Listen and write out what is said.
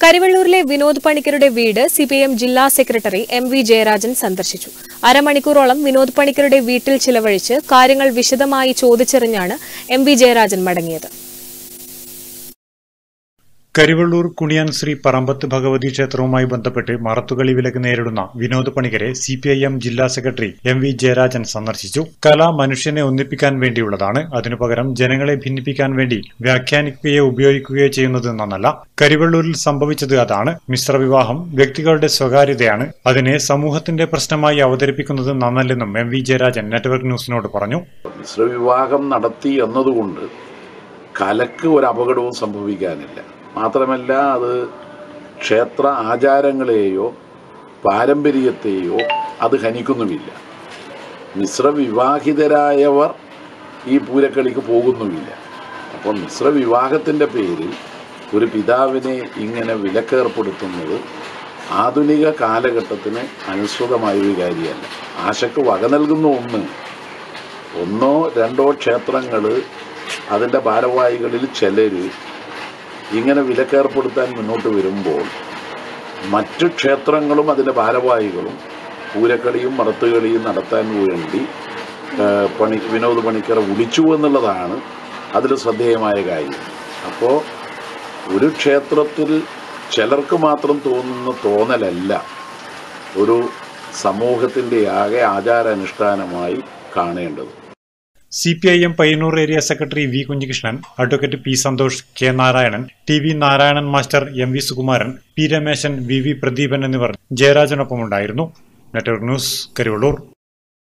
കരിവള്ളൂരിലെ വിനോദ് പണിക്കരുടെ വീട് സിപിഐഎം ജില്ലാ സെക്രട്ടറി എം വി ജയരാജൻ സന്ദർശിച്ചു അരമണിക്കൂറോളം വിനോദ് പണിക്കരുടെ വീട്ടിൽ ചിലവഴിച്ച് കാര്യങ്ങൾ വിശദമായി ചോദിച്ചറിഞ്ഞാണ് എം വി ജയരാജൻ മടങ്ങിയത് കരിവള്ളൂർ കുണിയാൻ ശ്രീ പറമ്പത്ത് ഭഗവതി ക്ഷേത്രവുമായി ബന്ധപ്പെട്ട് മറത്തുകളി വിലക്ക് നേരിടുന്ന വിനോദ് പണിക്കരെ സി പി ഐ എം ജില്ലാ സെക്രട്ടറി എം വി ജയരാജൻ സന്ദർശിച്ചു കല മനുഷ്യനെ ഒന്നിപ്പിക്കാൻ വേണ്ടിയുള്ളതാണ് അതിനു പകരം ജനങ്ങളെ ഭിന്നിപ്പിക്കാൻ വേണ്ടി വ്യാഖ്യാനിക്കുകയോ ഉപയോഗിക്കുകയോ ചെയ്യുന്നത് നന്നല്ല കരിവള്ളൂരിൽ സംഭവിച്ചത് അതാണ് മിശ്രവിവാഹം വ്യക്തികളുടെ സ്വകാര്യതയാണ് അതിനെ സമൂഹത്തിന്റെ പ്രശ്നമായി അവതരിപ്പിക്കുന്നത് നന്നല്ലെന്നും എം വി ജയരാജൻ നെറ്റ്വർക്ക് ന്യൂസിനോട് പറഞ്ഞു മിശ്രവിവാഹം നടത്തി എന്നതുകൊണ്ട് കലക്ക് ഒരു അപകടവും സംഭവിക്കാനില്ല മാത്രമല്ല അത് ക്ഷേത്ര ആചാരങ്ങളെയോ പാരമ്പര്യത്തെയോ അത് ഹനിക്കുന്നുമില്ല മിശ്രവിവാഹിതരായവർ ഈ പൂരക്കളിക്ക് പോകുന്നുമില്ല അപ്പോൾ മിശ്രവിവാഹത്തിൻ്റെ പേരിൽ ഒരു പിതാവിനെ ഇങ്ങനെ വിലക്കേർപ്പെടുത്തുന്നത് ആധുനിക കാലഘട്ടത്തിന് അനുസൃതമായ ഒരു കാര്യമല്ല ആശക്ക് വക നൽകുന്ന ഒന്ന് ഒന്നോ രണ്ടോ ക്ഷേത്രങ്ങൾ അതിൻ്റെ ഭാരവാഹികളിൽ ചിലർ ഇങ്ങനെ വിലക്കേർപ്പെടുത്താൻ മുന്നോട്ട് വരുമ്പോൾ മറ്റു ക്ഷേത്രങ്ങളും അതിൻ്റെ ഭാരവാഹികളും പൂരക്കളിയും മറത്തുകളിയും നടത്താൻ വേണ്ടി ആ, പണി വിനോദ് പണിക്കർ വിളിച്ചു എന്നുള്ളതാണ് അതിൽ ശ്രദ്ധേയമായ കാര്യം അപ്പോൾ ഒരു ക്ഷേത്രത്തിൽ ചിലർക്ക് മാത്രം തോന്നുന്ന തോന്നലല്ല ഒരു സമൂഹത്തിൻ്റെ ആകെ ആചാരാനുഷ്ഠാനമായി കാണേണ്ടത് C P I M Payyanur area secretary V Kunhikrishnan advocate P Santhosh K Narayanan T V Narayanan master M V Sukumaran P Rameshan V V Pradeepan എന്നിവർ ജയരാജനൊപ്പമുണ്ടായിരുന്നു നെറ്റ്വർക്ക് ന്യൂസ് കരിവള്ളൂർ